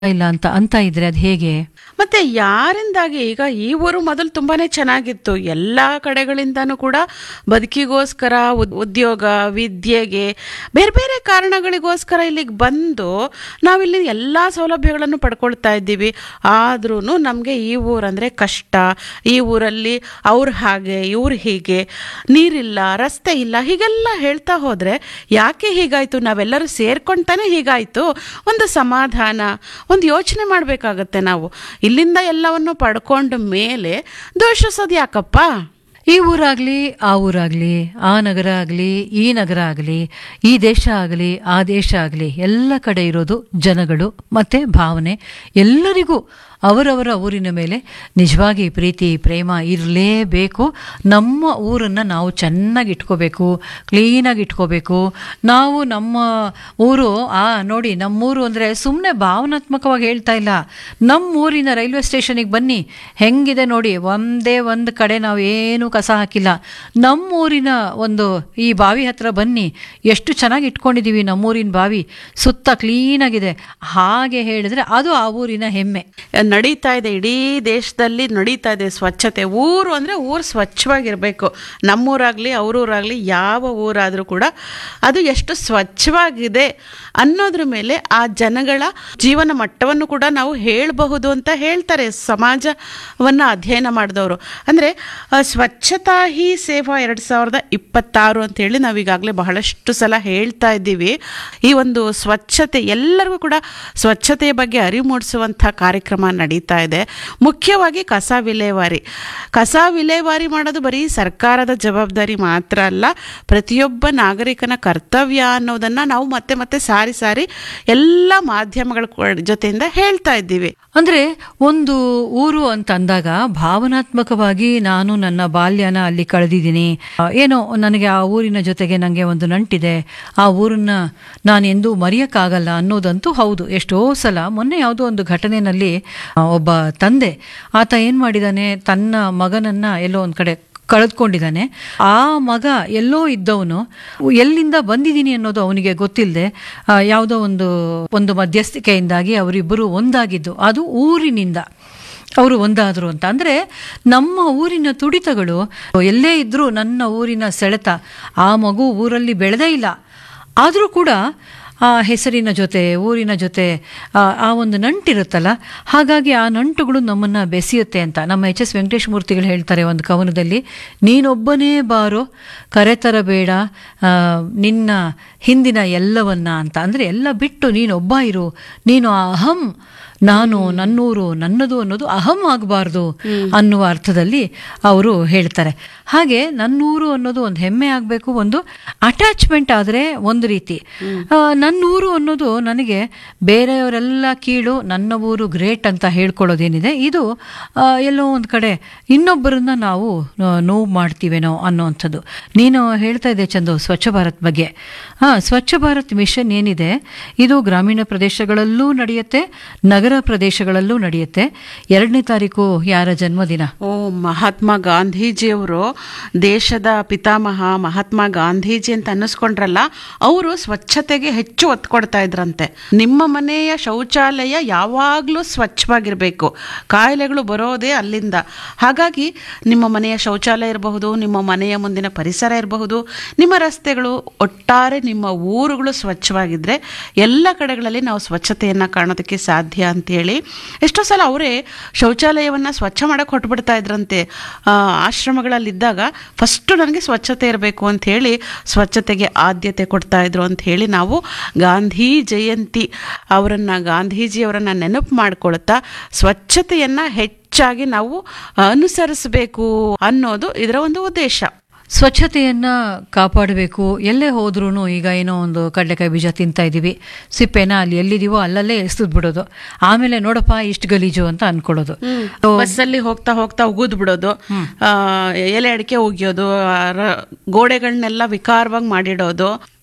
ಇಲ್ಲ ಅಂತ ಅಂತ ಇದ್ರೆ ಅದು ಹೇಗೆ ಮತ್ತೆ ಯಾರಿಂದಾಗಿ ಈಗ ಈ ಊರು ಮೊದಲು ತುಂಬಾನೇ ಚೆನ್ನಾಗಿತ್ತು ಎಲ್ಲ ಕಡೆಗಳಿಂದನೂ ಕೂಡ ಬದುಕಿಗೋಸ್ಕರ ಉದ್- ಉದ್ಯೋಗ ವಿದ್ಯೆಗೆ ಬೇರೆ ಬೇರೆ ಕಾರಣಗಳಿಗೋಸ್ಕರ ಇಲ್ಲಿಗೆ ಬಂದು ನಾವಿಲ್ಲಿ ಎಲ್ಲ ಸೌಲಭ್ಯಗಳನ್ನು ಪಡ್ಕೊಳ್ತಾ ಇದ್ದೀವಿ ಆದ್ರೂ ನಮಗೆ ಈ ಊರಂದರೆ ಕಷ್ಟ ಈ ಊರಲ್ಲಿ ಅವ್ರು ಹಾಗೆ ಇವ್ರು ಹೀಗೆ ನೀರಿಲ್ಲ ರಸ್ತೆ ಇಲ್ಲ ಹೀಗೆಲ್ಲ ಹೇಳ್ತಾ ಹೋದರೆ ಯಾಕೆ ಹೀಗಾಯಿತು ನಾವೆಲ್ಲರೂ ಸೇರ್ಕೊಂಡ್ತಾನೆ ಹೀಗಾಯಿತು ಒಂದು ಸಮಾಧಾನ ಒಂದು ಯೋಚನೆ ಮಾಡಬೇಕಾಗತ್ತೆ ನಾವು ಇಲ್ಲಿಂದ ಎಲ್ಲವನ್ನು ಪಡ್ಕೊಂಡ ಮೇಲೆ ದೋಷಿಸೋದು ಯಾಕಪ್ಪ ಈ ಊರಾಗ್ಲಿ ಆ ಊರಾಗ್ಲಿ ಆ ನಗರ ಆಗಲಿ ಈ ನಗರ ಆಗಲಿ ಈ ದೇಶ ಆಗಲಿ ಆ ದೇಶ ಆಗಲಿ ಎಲ್ಲ ಕಡೆ ಇರೋದು ಜನಗಳು ಮತ್ತೆ ಭಾವನೆ ಎಲ್ಲರಿಗೂ ಅವರವರ ಊರಿನ ಮೇಲೆ ನಿಜವಾಗಿ ಪ್ರೀತಿ ಪ್ರೇಮ ಇರಲೇಬೇಕು ನಮ್ಮ ಊರನ್ನು ನಾವು ಚೆನ್ನಾಗಿ ಇಟ್ಕೋಬೇಕು ಕ್ಲೀನಾಗಿ ಇಟ್ಕೋಬೇಕು ನಾವು ನಮ್ಮ ಊರು ಆ ನೋಡಿ ನಮ್ಮೂರು ಅಂದರೆ ಸುಮ್ಮನೆ ಭಾವನಾತ್ಮಕವಾಗಿ ಹೇಳ್ತಾ ಇಲ್ಲ ನಮ್ಮ ಊರಿನ ರೈಲ್ವೆ ಸ್ಟೇಷನಿಗೆ ಬನ್ನಿ ಹೆಂಗಿದೆ ನೋಡಿ ಒಂದೇ ಒಂದು ಕಡೆ ನಾವು ಏನು ಕಸ ಹಾಕಿಲ್ಲ ನಮ್ಮ ಊರಿನ ಒಂದು ಈ ಬಾವಿ ಹತ್ರ ಬನ್ನಿ ಎಷ್ಟು ಚೆನ್ನಾಗಿ ಇಟ್ಕೊಂಡಿದ್ದೀವಿ ನಮ್ಮೂರಿನ ಬಾವಿ ಸುತ್ತ ಕ್ಲೀನಾಗಿದೆ ಹಾಗೆ ಹೇಳಿದ್ರೆ ಅದು ಆ ಊರಿನ ಹೆಮ್ಮೆ ನಡೀತಾ ಇದೆ ಇಡೀ ದೇಶದಲ್ಲಿ ನಡೀತಾ ಇದೆ ಸ್ವಚ್ಛತೆ ಊರು ಅಂದರೆ ಊರು ಸ್ವಚ್ಛವಾಗಿರಬೇಕು ನಮ್ಮೂರಾಗಲಿ ಅವರೂರಾಗಲಿ ಯಾವ ಊರಾದರೂ ಕೂಡ ಅದು ಎಷ್ಟು ಸ್ವಚ್ಛವಾಗಿದೆ ಅನ್ನೋದ್ರ ಮೇಲೆ ಆ ಜನಗಳ ಜೀವನ ಮಟ್ಟವನ್ನು ಕೂಡ ನಾವು ಹೇಳಬಹುದು ಅಂತ ಹೇಳ್ತಾರೆ ಸಮಾಜವನ್ನು ಅಧ್ಯಯನ ಮಾಡಿದವರು ಅಂದರೆ ಸ್ವಚ್ಛತಾ ಹಿ ಸೇವಾ ಎರಡು ಸಾವಿರದ ಇಪ್ಪತ್ತಾರು ಅಂತೇಳಿ ನಾವು ಈಗಾಗಲೇ ಬಹಳಷ್ಟು ಸಲ ಹೇಳ್ತಾ ಇದ್ದೀವಿ ಈ ಒಂದು ಸ್ವಚ್ಛತೆ ಎಲ್ಲರಿಗೂ ಕೂಡ ಸ್ವಚ್ಛತೆಯ ಬಗ್ಗೆ ಅರಿವು ಮೂಡಿಸುವಂಥ ಕಾರ್ಯಕ್ರಮ ನಡೀತಾ ಇದೆ ಮುಖ್ಯವಾಗಿ ಕಸ ವಿಲೇವಾರಿ ಕಸ ವಿಲೇವಾರಿ ಮಾಡೋದು ಬರೀ ಸರ್ಕಾರದ ಜವಾಬ್ದಾರಿ ಮಾತ್ರ ಅಲ್ಲ ಪ್ರತಿಯೊಬ್ಬ ನಾಗರಿಕನ ಕರ್ತವ್ಯ ಅನ್ನೋದನ್ನು ನಾವು ಮತ್ತೆ ಮತ್ತೆ ಸಾರಿ ಸಾರಿ ಎಲ್ಲ ಮಾಧ್ಯಮಗಳ ಕೂ- ಜೊತೆಯಿಂದ ಹೇಳ್ತಾ ಇದ್ದೀವಿ ಅಂದ್ರೆ ಒಂದು ಊರು ಅಂತ ಅಂದಾಗ ಭಾವನಾತ್ಮಕವಾಗಿ ನಾನು ನನ್ನ ಬಾಲ್ಯನ ಅಲ್ಲಿ ಕಳೆದಿದ್ದೀನಿ ಆ, ಏನೋ ನನಗೆ ಆ ಊರಿನ ಜೊತೆಗೆ ನನಗೆ ಒಂದು ನಂಟಿದೆ ಆ ಊರನ್ನ ನಾನು ಎಂದೂ ಮರೆಯಕ್ಕಾಗಲ್ಲ ಅನ್ನೋದಂತೂ ಹೌದು ಎಷ್ಟೋ ಸಲ ಮೊನ್ನೆ ಯಾವುದೋ ಒಂದು ಘಟನೆಯಲ್ಲಿ ಆ, ಒಬ್ಬ ತಂದೆ ಆತ ಏನು ಮಾಡಿದಾನೆ ತನ್ನ ಮಗನನ್ನ ಎಲ್ಲೋ ಒಂದು ಕಡೆ ಕಳೆದುಕೊಂಡಿದ್ದಾನೆ ಆ ಮಗ ಎಲ್ಲೋ ಇದ್ದವನು ಎಲ್ಲಿಂದ ಬಂದಿದ್ದೀನಿ ಅನ್ನೋದು ಅವನಿಗೆ ಗೊತ್ತಿಲ್ಲದೆ ಯಾವುದೋ ಒಂದು ಒಂದು ಮಧ್ಯಸ್ಥಿಕೆಯಿಂದಾಗಿ ಅವರಿಬ್ಬರು ಒಂದಾಗಿದ್ದು ಅದು ಊರಿನಿಂದ ಅವರು ಒಂದಾದರು ಅಂತ ಅಂದರೆ ನಮ್ಮ ಊರಿನ ತುಡಿತಗಳು ಎಲ್ಲೇ ಇದ್ದರೂ ನನ್ನ ಊರಿನ ಸೆಳೆತ ಆ ಮಗು ಊರಲ್ಲಿ ಬೆಳೆದೇ ಇಲ್ಲ ಆದರೂ ಕೂಡ ಆ ಹೆಸರಿನ ಜೊತೆ ಊರಿನ ಜೊತೆ ಆ ಆ ಒಂದು ನಂಟಿರುತ್ತಲ್ಲ ಹಾಗಾಗಿ ಆ ನಂಟುಗಳು ನಮ್ಮನ್ನು ಬೆಸೆಯುತ್ತೆ ಅಂತ ನಮ್ಮ ಎಚ್ ಎಸ್ ವೆಂಕಟೇಶ ಮೂರ್ತಿಗಳು ಹೇಳ್ತಾರೆ ಒಂದು ಕವನದಲ್ಲಿ ನೀನೊಬ್ಬನೇ ಬಾರೋ ಕರೆತರಬೇಡ ಆ, ನಿನ್ನ ಹಿಂದಿನ ಎಲ್ಲವನ್ನ ಅಂತ ಅಂದರೆ ಎಲ್ಲ ಬಿಟ್ಟು ನೀನೊಬ್ಬ ಇರು ನೀನು ಆ ಅಹಂ ನಾನು ನನ್ನೂರು ನನ್ನದು ಅನ್ನೋದು ಅಹಂ ಆಗಬಾರ್ದು ಅನ್ನುವ ಅರ್ಥದಲ್ಲಿ ಅವರು ಹೇಳ್ತಾರೆ ಹಾಗೆ ನನ್ನೂರು ಅನ್ನೋದು ಒಂದು ಹೆಮ್ಮೆ ಆಗಬೇಕು ಒಂದು ಅಟ್ಯಾಚ್ಮೆಂಟ್ ಆದರೆ ಒಂದು ರೀತಿ ಆ, ನನ್ನೂರು ಅನ್ನೋದು ನನಗೆ ಬೇರೆಯವರೆಲ್ಲ ಕೀಳು ನನ್ನ ಊರು ಗ್ರೇಟ್ ಅಂತ ಹೇಳ್ಕೊಳ್ಳೋದೇನಿದೆ ಇದು ಆ, ಎಲ್ಲೋ ಒಂದು ಕಡೆ ಇನ್ನೊಬ್ಬರನ್ನ ನಾವು ಆ, ನೋವು ಮಾಡ್ತೀವೇನೋ ಅನ್ನೋವಂಥದ್ದು ನೀನು ಹೇಳ್ತಾ ಇದ್ದೆ ಚಂದು ಸ್ವಚ್ಛ ಭಾರತ್ ಬಗ್ಗೆ ಹಾಂ ಸ್ವಚ್ಛ ಭಾರತ್ ಮಿಷನ್ ಏನಿದೆ ಇದು ಗ್ರಾಮೀಣ ಪ್ರದೇಶಗಳಲ್ಲೂ ನಡೆಯುತ್ತೆ ನಗರ ಪ್ರದೇಶಗಳಲ್ಲೂ ನಡೆಯುತ್ತೆ ಎರಡನೇ ತಾರೀಕು ಯಾರ ಜನ್ಮದಿನ ಓ ಮಹಾತ್ಮ ಗಾಂಧೀಜಿಯವರು ದೇಶದ ಪಿತಾಮಹ ಮಹಾತ್ಮ ಗಾಂಧೀಜಿ ಅಂತ ಅನ್ನಿಸ್ಕೊಂಡ್ರಲ್ಲ ಅವರು ಸ್ವಚ್ಛತೆಗೆ ಹೆಚ್ಚು ಒತ್ತು ಕೊಡ್ತಾ ಇದ್ರಂತೆ ನಿಮ್ಮ ಮನೆಯ ಶೌಚಾಲಯ ಯಾವಾಗಲೂ ಸ್ವಚ್ಛವಾಗಿರಬೇಕು ಕಾಯಿಲೆಗಳು ಬರೋದೇ ಅಲ್ಲಿಂದ ಹಾಗಾಗಿ ನಿಮ್ಮ ಮನೆಯ ಶೌಚಾಲಯ ಇರಬಹುದು ನಿಮ್ಮ ಮನೆಯ ಮುಂದಿನ ಪರಿಸರ ಇರಬಹುದು ನಿಮ್ಮ ರಸ್ತೆಗಳು ಒಟ್ಟಾರೆ ನಿಮ್ಮ ಊರುಗಳು ಸ್ವಚ್ಛವಾಗಿದ್ದರೆ ಎಲ್ಲ ಕಡೆಗಳಲ್ಲಿ ನಾವು ಸ್ವಚ್ಛತೆಯನ್ನು ಕಾಣೋದಕ್ಕೆ ಸಾಧ್ಯ ಅಂತೇಳಿ ಎಷ್ಟೋ ಸಲ ಅವರೇ ಶೌಚಾಲಯವನ್ನು ಸ್ವಚ್ಛ ಮಾಡಕ್ಕೆ ಹೊಟ್ಬಿಡ್ತಾ ಇದ್ರಂತೆ ಆ, ಆಶ್ರಮಗಳಲ್ಲಿದ್ದಾಗ ಫಸ್ಟು ನನಗೆ ಸ್ವಚ್ಛತೆ ಇರಬೇಕು ಅಂತ ಹೇಳಿ ಸ್ವಚ್ಛತೆಗೆ ಆದ್ಯತೆ ಕೊಡ್ತಾ ಇದ್ರು ಅಂತ ಹೇಳಿ ನಾವು ಗಾಂಧಿ ಜಯಂತಿ ಅವರನ್ನು ಗಾಂಧೀಜಿಯವರನ್ನು ನೆನಪು ಮಾಡ್ಕೊಳ್ತಾ ಸ್ವಚ್ಛತೆಯನ್ನು ಹೆಚ್ಚಾಗಿ ನಾವು ಅನುಸರಿಸಬೇಕು ಅನ್ನೋದು ಇದರ ಒಂದು ಉದ್ದೇಶ ಸ್ವಚ್ಛತೆಯನ್ನ ಕಾಪಾಡಬೇಕು ಎಲ್ಲೇ ಹೋದ್ರೂ ಈಗ ಏನೋ ಒಂದು ಕಡಲೆಕಾಯಿ ಬೀಜ ತಿಂತಾ ಇದ್ದೀವಿ ಸಿಪ್ಪೆನ ಅಲ್ಲಿ ಎಲ್ಲಿದೀವೋ ಅಲ್ಲಲ್ಲೇ ಎಸ್ದು ಬಿಡೋದು ಆಮೇಲೆ ನೋಡಪ್ಪ ಇಷ್ಟು ಗಲೀಜು ಅಂತ ಅನ್ಕೊಳ್ಳೋದು ಬಸ್ಸಲ್ಲಿ ಹೋಗ್ತಾ ಹೋಗ್ತಾ ಉಗಿದ್ ಬಿಡೋದು ಆ, ಎಲೆ ಅಡಿಕೆ ಉಗಿಯೋದು ಆ, ರ- ಗೋಡೆಗಳನ್ನೆಲ್ಲ ವಿಕಾರವಾಗಿ ಮಾಡಿಡೋದು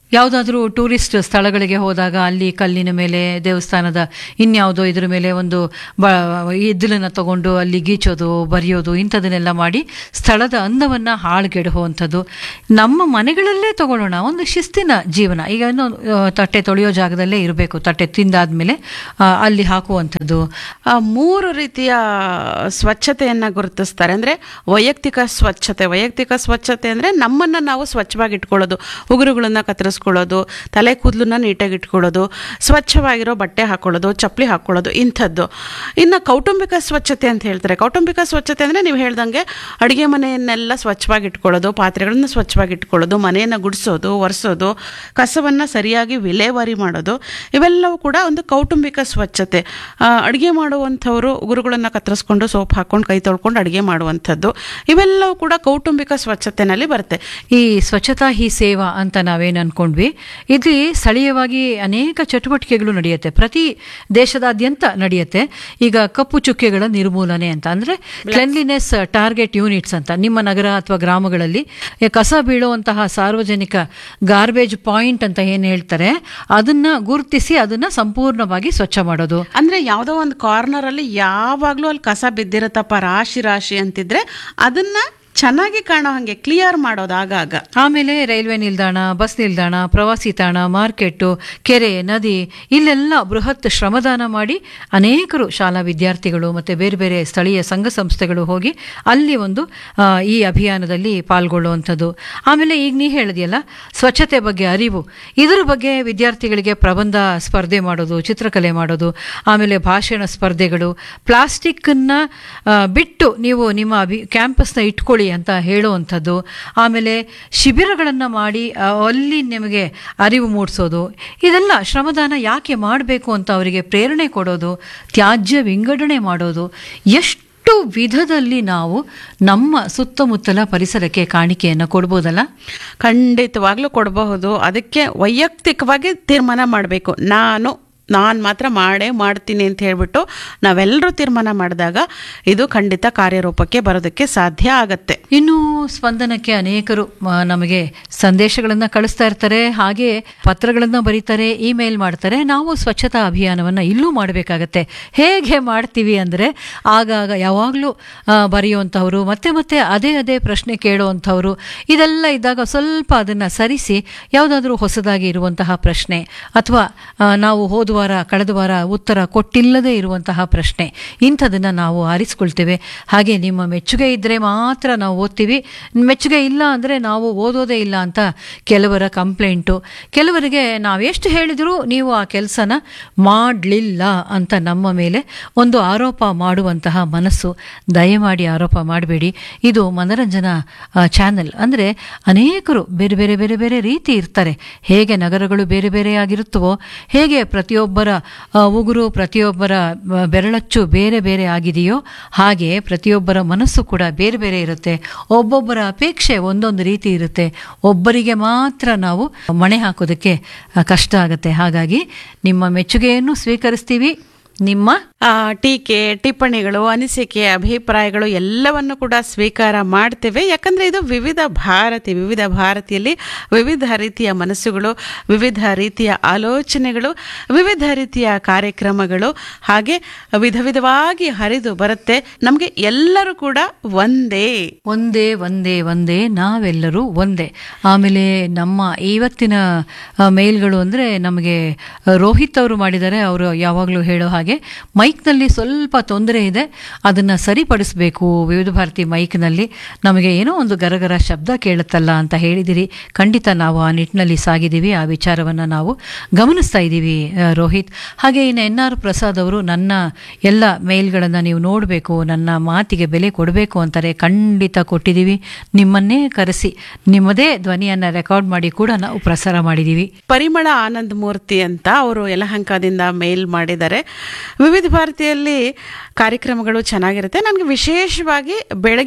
ಯಾವುದಾದ್ರೂ ಟೂರಿಸ್ಟ್ ಸ್ಥಳಗಳಿಗೆ ಹೋದಾಗ ಅಲ್ಲಿ ಕಲ್ಲಿನ ಮೇಲೆ ದೇವಸ್ಥಾನದ ಇನ್ಯಾವುದೋ ಇದ್ರ ಮೇಲೆ ಒಂದು ಬ ಇದ್ದಲನ್ನ ತಗೊಂಡು ಅಲ್ಲಿ ಗೀಚೋದು ಬರೆಯೋದು ಇಂಥದನ್ನೆಲ್ಲ ಮಾಡಿ ಸ್ಥಳದ ಅಂದವನ್ನು ಹಾಳುಗೆಡುವಂಥದ್ದು ನಮ್ಮ ಮನೆಗಳಲ್ಲೇ ತಗೊಳ್ಳೋಣ ಒಂದು ಶಿಸ್ತಿನ ಜೀವನ ಈಗ ಏನು ಆ, ತಟ್ಟೆ ತೊಳೆಯೋ ಜಾಗದಲ್ಲೇ ಇರಬೇಕು ತಟ್ಟೆ ತಿಂದಾದ್ಮೇಲೆ ಆ, ಅಲ್ಲಿ ಹಾಕುವಂಥದ್ದು ಆ, ಮೂರು ರೀತಿಯ ಸ್ವಚ್ಛತೆಯನ್ನ ಗುರುತಿಸ್ತಾರೆ ಅಂದ್ರೆ ವೈಯಕ್ತಿಕ ಸ್ವಚ್ಛತೆ ವೈಯಕ್ತಿಕ ಸ್ವಚ್ಛತೆ ಅಂದ್ರೆ ನಮ್ಮನ್ನ ನಾವು ಸ್ವಚ್ಛವಾಗಿ ಇಟ್ಕೊಳ್ಳೋದು ಉಗುರುಗಳನ್ನ ಕತ್ತರಿಸ್ಕೊಳ್ಳೋದು ತಲೆ ಕೂದಲನ್ನ ನೀಟಾಗಿ ಇಟ್ಕೊಳ್ಳೋದು ಸ್ವಚ್ಛವಾಗಿರೋ ಬಟ್ಟೆ ಹಾಕೊಳ್ಳೋದು ಚಪ್ಪಲಿ ಹಾಕೊಳ್ಳೋದು ಇಂಥದ್ದು ಇನ್ನು ಕೌಟುಂಬಿಕ ಸ್ವಚ್ಛತೆ ಅಂತ ಹೇಳ್ತಾರೆ ಕೌಟುಂಬಿಕ ಸ್ವಚ್ಛತೆ ಅಂದ್ರೆ ನೀವು ಹೇಳ್ದಂಗೆ ಅಡುಗೆ ಮನೆಯನ್ನೆಲ್ಲ ಸ್ವಚ್ಛವಾಗಿ ಇಟ್ಕೊಳ್ಳೋದು ಪಾತ್ರೆಗಳನ್ನ ಸ್ವಚ್ಛವಾಗಿ ಇಟ್ಕೊಳ್ಳೋದು ಮನೆಯನ್ನು ಗುಡಿಸೋದು ಒರೆಸೋದು ಕಸವನ್ನು ಸರಿಯಾಗಿ ವಿಲೇವಾರಿ ಮಾಡೋದು ಇವೆಲ್ಲವೂ ಕೂಡ ಒಂದು ಕೌಟುಂಬಿಕ ಸ್ವಚ್ಛತೆ ಅಡುಗೆ ಮಾಡುವಂಥವರು ಉಗುರುಗಳನ್ನು ಕತ್ತರಿಸ್ಕೊಂಡು ಸೋಪ್ ಹಾಕ್ಕೊಂಡು ಕೈ ತೊಳ್ಕೊಂಡು ಅಡುಗೆ ಮಾಡುವಂಥದ್ದು ಇವೆಲ್ಲವೂ ಕೂಡ ಕೌಟುಂಬಿಕ ಸ್ವಚ್ಛತೆನಲ್ಲಿ ಬರುತ್ತೆ ಈ ಸ್ವಚ್ಛತಾ ಹಿ ಸೇವಾ ಅಂತ ನಾವೇನು ಅನ್ಕೊಂಡ್ವಿ ಇಲ್ಲಿ ಸ್ಥಳೀಯವಾಗಿ ಅನೇಕ ಚಟುವಟಿಕೆಗಳು ನಡೆಯುತ್ತೆ ಪ್ರತಿ ದೇಶದಾದ್ಯಂತ ನಡೆಯುತ್ತೆ ಈಗ ಕಪ್ಪು ಚುಕ್ಕೆಗಳ ನಿರ್ಮೂಲನೆ ಅಂತ ಅಂದ್ರೆ ಕ್ಲೆನ್ಲಿನೆಸ್ ಟಾರ್ಗೆಟ್ ಯೂನಿಟ್ಸ್ ಅಂತ ನಿಮ್ಮ ನಗರ ಅಥವಾ ಗ್ರಾಮಗಳಲ್ಲಿ ಈ ಕಸ ಬೀಳುವಂತಹ ಸಾರ್ವಜನಿಕ ಗಾರ್ಬೇಜ್ ಪಾಯಿಂಟ್ ಅಂತ ಏನು ಹೇಳ್ತಾರೆ ಅದನ್ನ ಗುರುತಿಸಿ ಅದನ್ನ ಸಂಪೂರ್ಣವಾಗಿ ಸ್ವಚ್ಛ ಮಾಡೋದು ಅಂದ್ರೆ ಯಾವುದೋ ಒಂದು ಕಾರ್ನರ್ ಅಲ್ಲಿ ಯಾವಾಗಲೂ ಅಲ್ಲಿ ಕಸ ಬಿದ್ದಿರತ್ತಪ್ಪ ರಾಶಿ ರಾಶಿ ಅಂತಿದ್ರೆ ಅದನ್ನ ಚೆನ್ನಾಗಿ ಕಾಣೋ ಹಾಗೆ ಕ್ಲಿಯರ್ ಮಾಡೋದು ಆಗಾಗ ಆಮೇಲೆ ರೈಲ್ವೆ ನಿಲ್ದಾಣ ಬಸ್ ನಿಲ್ದಾಣ ಪ್ರವಾಸಿ ತಾಣ ಮಾರ್ಕೆಟ್ಟು ಕೆರೆ ನದಿ ಇಲ್ಲೆಲ್ಲ ಬೃಹತ್ ಶ್ರಮದಾನ ಮಾಡಿ ಅನೇಕರು ಶಾಲಾ ವಿದ್ಯಾರ್ಥಿಗಳು ಮತ್ತು ಬೇರೆ ಬೇರೆ ಸ್ಥಳೀಯ ಸಂಘ ಸಂಸ್ಥೆಗಳು ಹೋಗಿ ಅಲ್ಲಿ ಒಂದು ಆ, ಈ ಅಭಿಯಾನದಲ್ಲಿ ಪಾಲ್ಗೊಳ್ಳುವಂಥದ್ದು ಆಮೇಲೆ ಈಗ ನೀ ಹೇಳಿದೆಯಲ್ಲ ಸ್ವಚ್ಛತೆ ಬಗ್ಗೆ ಅರಿವು ಇದರ ಬಗ್ಗೆ ವಿದ್ಯಾರ್ಥಿಗಳಿಗೆ ಪ್ರಬಂಧ ಸ್ಪರ್ಧೆ ಮಾಡೋದು ಚಿತ್ರಕಲೆ ಮಾಡೋದು ಆಮೇಲೆ ಭಾಷಣ ಸ್ಪರ್ಧೆಗಳು ಪ್ಲಾಸ್ಟಿಕ್ಕನ್ನು ಬಿಟ್ಟು ನೀವು ನಿಮ್ಮ ಅಭಿ ಕ್ಯಾಂಪಸ್ನ ಇಟ್ಕೊಳ್ಳಿ ಅಂತ ಹೇಳುವಂಥದ್ದು ಆಮೇಲೆ ಶಿಬಿರಗಳನ್ನು ಮಾಡಿ ಆ, ಅಲ್ಲಿ ನಿಮಗೆ ಅರಿವು ಮೂಡಿಸೋದು ಇದೆಲ್ಲ ಶ್ರಮದಾನ ಯಾಕೆ ಮಾಡಬೇಕು ಅಂತ ಅವರಿಗೆ ಪ್ರೇರಣೆ ಕೊಡೋದು ತ್ಯಾಜ್ಯ ವಿಂಗಡಣೆ ಮಾಡೋದು ಎಷ್ಟು ವಿಧದಲ್ಲಿ ನಾವು ನಮ್ಮ ಸುತ್ತಮುತ್ತಲ ಪರಿಸರಕ್ಕೆ ಕಾಣಿಕೆಯನ್ನು ಕೊಡ್ಬೋದಲ್ಲ ಖಂಡಿತವಾಗ್ಲೂ ಕೊಡಬಹುದು ಅದಕ್ಕೆ ವೈಯಕ್ತಿಕವಾಗಿ ತೀರ್ಮಾನ ಮಾಡಬೇಕು ನಾನು ನಾನು ಮಾತ್ರ ಮಾಡೇ ಮಾಡ್ತೀನಿ ಅಂತ ಹೇಳ್ಬಿಟ್ಟು ನಾವೆಲ್ಲರೂ ತೀರ್ಮಾನ ಮಾಡಿದಾಗ ಇದು ಖಂಡಿತ ಕಾರ್ಯರೂಪಕ್ಕೆ ಬರೋದಕ್ಕೆ ಸಾಧ್ಯ ಆಗತ್ತೆ ಇನ್ನು ಸ್ಪಂದನಕ್ಕೆ ಅನೇಕರು ಮ, ನಮಗೆ ಸಂದೇಶಗಳನ್ನು ಕಳಿಸ್ತಾ ಇರ್ತಾರೆ ಹಾಗೆ ಪತ್ರಗಳನ್ನು ಬರೀತಾರೆ ಇಮೇಲ್ ಮಾಡ್ತಾರೆ ನಾವು ಸ್ವಚ್ಛತಾ ಅಭಿಯಾನವನ್ನು ಇಲ್ಲೂ ಮಾಡಬೇಕಾಗತ್ತೆ ಹೇಗೆ ಮಾಡ್ತೀವಿ ಅಂದರೆ ಆಗಾಗ ಯಾವಾಗಲೂ ಬರೆಯುವಂಥವ್ರು ಮತ್ತೆ ಮತ್ತೆ ಅದೇ ಅದೇ ಪ್ರಶ್ನೆ ಕೇಳುವಂಥವ್ರು ಇದೆಲ್ಲ ಇದ್ದಾಗ ಸ್ವಲ್ಪ ಅದನ್ನು ಸರಿಸಿ ಯಾವುದಾದ್ರೂ ಹೊಸದಾಗಿ ಇರುವಂತಹ ಪ್ರಶ್ನೆ ಅಥವಾ ನಾವು ಹೋದ ವಾರ ಕಳೆದ ವಾರ ಉತ್ತರ ಕೊಟ್ಟಿಲ್ಲದೆ ಇರುವಂತಹ ಪ್ರಶ್ನೆ ಇಂಥದನ್ನು ನಾವು ಆರಿಸ್ಕೊಳ್ತೇವೆ ಹಾಗೆ ನಿಮ್ಮ ಮೆಚ್ಚುಗೆ ಇದ್ದರೆ ಮಾತ್ರ ನಾವು ಓದ್ತೀವಿ ಮೆಚ್ಚುಗೆ ಇಲ್ಲ ಅಂದರೆ ನಾವು ಓದೋದೇ ಇಲ್ಲ ಅಂತ ಕೆಲವರ ಕಂಪ್ಲೇಂಟು ಕೆಲವರಿಗೆ ನಾವೆಷ್ಟು ಹೇಳಿದರೂ ನೀವು ಆ ಕೆಲಸನ ಮಾಡಲಿಲ್ಲ ಅಂತ ನಮ್ಮ ಮೇಲೆ ಒಂದು ಆರೋಪ ಮಾಡುವಂತಹ ಮನಸ್ಸು ದಯಮಾಡಿ ಆರೋಪ ಮಾಡಬೇಡಿ ಇದು ಮನರಂಜನಾ ಚಾನೆಲ್ ಅಂದರೆ ಅನೇಕರು ಬೇರೆ ಬೇರೆ ಬೇರೆ ಬೇರೆ ರೀತಿ ಇರ್ತಾರೆ ಹೇಗೆ ನಗರಗಳು ಬೇರೆ ಬೇರೆ ಆಗಿರುತ್ತವೋ ಹೇಗೆ ಪ್ರತಿಯೊಬ್ಬರ ಆ, ಉಗುರು ಪ್ರತಿಯೊಬ್ಬರ ಆ, ಬೆರಳಚ್ಚು ಬೇರೆ ಬೇರೆ ಆಗಿದೆಯೋ ಹಾಗೆ ಪ್ರತಿಯೊಬ್ಬರ ಮನಸ್ಸು ಕೂಡ ಬೇರೆ ಬೇರೆ ಇರುತ್ತೆ ಒಬ್ಬೊಬ್ಬರ ಅಪೇಕ್ಷೆ ಒಂದೊಂದು ರೀತಿ ಇರುತ್ತೆ ಒಬ್ಬರಿಗೆ ಮಾತ್ರ ನಾವು ಮಣೆ ಹಾಕೋದಕ್ಕೆ ಆ, ಕಷ್ಟ ಆಗುತ್ತೆ ಹಾಗಾಗಿ ನಿಮ್ಮ ಮೆಚ್ಚುಗೆಯನ್ನು ಸ್ವೀಕರಿಸ್ತೀವಿ ನಿಮ್ಮ ಆ, ಟೀಕೆ ಟಿಪ್ಪಣಿಗಳು ಅನಿಸಿಕೆ ಅಭಿಪ್ರಾಯಗಳು ಎಲ್ಲವನ್ನು ಕೂಡ ಸ್ವೀಕಾರ ಮಾಡ್ತೇವೆ ಯಾಕಂದ್ರೆ ಇದು ವಿವಿಧ ಭಾರತಿ ವಿವಿಧ ಭಾರತಿಯಲ್ಲಿ ವಿವಿಧ ರೀತಿಯ ಮನಸ್ಸುಗಳು ವಿವಿಧ ರೀತಿಯ ಆಲೋಚನೆಗಳು ವಿವಿಧ ರೀತಿಯ ಕಾರ್ಯಕ್ರಮಗಳು ಹಾಗೆ ವಿಧ ವಿಧವಾಗಿ ಹರಿದು ಬರುತ್ತೆ ನಮಗೆ ಎಲ್ಲರೂ ಕೂಡ ಒಂದೇ ಒಂದೇ ಒಂದೇ ಒಂದೇ ನಾವೆಲ್ಲರೂ ಒಂದೇ ಆಮೇಲೆ ನಮ್ಮ ಇವತ್ತಿನ ಆ, ಮೇಲ್ಗಳು ಅಂದರೆ ನಮಗೆ ರೋಹಿತ್ ಅವರು ಮಾಡಿದ್ದಾರೆ ಅವರು ಯಾವಾಗಲೂ ಹೇಳೋ ಹಾಗೆ ಮೈಕ್ನಲ್ಲಿ ಸ್ವಲ್ಪ ತೊಂದರೆ ಇದೆ ಅದನ್ನು ಸರಿಪಡಿಸಬೇಕು ವಿವಿಧ ಭಾರತಿ ಮೈಕ್ನಲ್ಲಿ ನಮಗೆ ಏನೋ ಒಂದು ಗರಗರ ಶಬ್ದ ಕೇಳುತ್ತಲ್ಲ ಅಂತ ಹೇಳಿದಿರಿ ಖಂಡಿತ ನಾವು ಆ ನಿಟ್ಟಿನಲ್ಲಿ ಸಾಗಿದ್ದೀವಿ ಆ ವಿಚಾರವನ್ನು ನಾವು ಗಮನಿಸ್ತಾ ಇದ್ದೀವಿ ಆ, ರೋಹಿತ್ ಹಾಗೆ ಇನ್ನು ಎನ್ ಆರ್ ಪ್ರಸಾದ್ ಅವರು ನನ್ನ ಎಲ್ಲ ಮೇಲ್ಗಳನ್ನು ನೀವು ನೋಡಬೇಕು ನನ್ನ ಮಾತಿಗೆ ಬೆಲೆ ಕೊಡಬೇಕು ಅಂತಾರೆ ಖಂಡಿತ ಕೊಟ್ಟಿದ್ದೀವಿ ನಿಮ್ಮನ್ನೇ ಕರೆಸಿ ನಿಮ್ಮದೇ ಧ್ವನಿಯನ್ನು ರೆಕಾರ್ಡ್ ಮಾಡಿ ಕೂಡ ನಾವು ಪ್ರಸಾರ ಮಾಡಿದ್ದೀವಿ ಪರಿಮಳ ಆನಂದ್ ಮೂರ್ತಿ ಅಂತ ಅವರು ಯಲಹಂಕದಿಂದ ಮೇಲ್ ಮಾಡಿದ್ದಾರೆ ವಿವಿಧ ಭಾರತಿಯಲ್ಲಿ ಕಾರ್ಯಕ್ರಮಗಳು ಚೆನ್ನಾಗಿರುತ್ತೆ ನನಗೆ ವಿಶೇಷವಾಗಿ ಬೆಳಗಿನ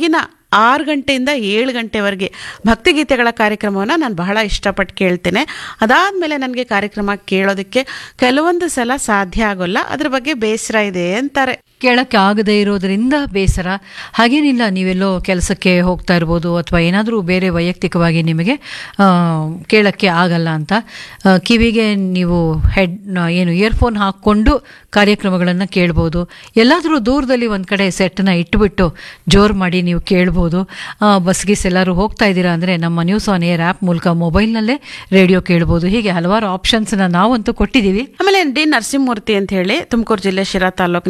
ಆರು ಗಂಟೆಯಿಂದ ಏಳು ಗಂಟೆವರೆಗೆ ಭಕ್ತಿಗೀತೆಗಳ ಕಾರ್ಯಕ್ರಮವನ್ನು ನಾನು ಬಹಳ ಇಷ್ಟಪಟ್ಟು ಕೇಳ್ತೇನೆ ಅದಾದಮೇಲೆ ನನಗೆ ಕಾರ್ಯಕ್ರಮ ಕೇಳೋದಕ್ಕೆ ಕೆಲವೊಂದು ಸಲ ಸಾಧ್ಯ ಆಗೋಲ್ಲ ಅದ್ರ ಬಗ್ಗೆ ಬೇಸರ ಇದೆ ಅಂತಾರೆ ಕೇಳಕ್ಕೆ ಆಗದೇ ಇರೋದ್ರಿಂದ ಬೇಸರ ಹಾಗೇನಿಲ್ಲ ನೀವೆಲ್ಲೋ ಕೆಲಸಕ್ಕೆ ಹೋಗ್ತಾ ಇರ್ಬೋದು ಅಥವಾ ಏನಾದರೂ ಬೇರೆ ವೈಯಕ್ತಿಕವಾಗಿ ನಿಮಗೆ ಆ, ಕೇಳಕ್ಕೆ ಆಗಲ್ಲ ಅಂತ ಆ, ಕಿವಿಗೆ ನೀವು ಹೆಡ್ ಏನು ಇಯರ್ಫೋನ್ ಹಾಕ್ಕೊಂಡು ಕಾರ್ಯಕ್ರಮಗಳನ್ನು ಕೇಳ್ಬೋದು ಎಲ್ಲಾದರೂ ದೂರದಲ್ಲಿ ಒಂದು ಕಡೆ ಸೆಟ್ನ ಇಟ್ಬಿಟ್ಟು ಜೋರು ಮಾಡಿ ನೀವು ಕೇಳ್ಬೋದು ಆ, ಬಸ್ ಗಿಸ್ ಎಲ್ಲರೂ ಹೋಗ್ತಾ ಇದ್ದೀರಾ ಅಂದರೆ ನಮ್ಮ ನ್ಯೂಸ್ ಆನ್ ಏರ್ ಆ್ಯಪ್ ಮೂಲಕ ಮೊಬೈಲ್ನಲ್ಲೇ ರೇಡಿಯೋ ಕೇಳ್ಬೋದು ಹೀಗೆ ಹಲವಾರು ಆಪ್ಷನ್ಸ್ನ ನಾವಂತೂ ಕೊಟ್ಟಿದ್ದೀವಿ ಆಮೇಲೆ ಡಿ ನರಸಿಂಹಮೂರ್ತಿ ಅಂತ ಹೇಳಿ ತುಮಕೂರು ಜಿಲ್ಲೆ ಶಿರಾ ತಾಲೂಕು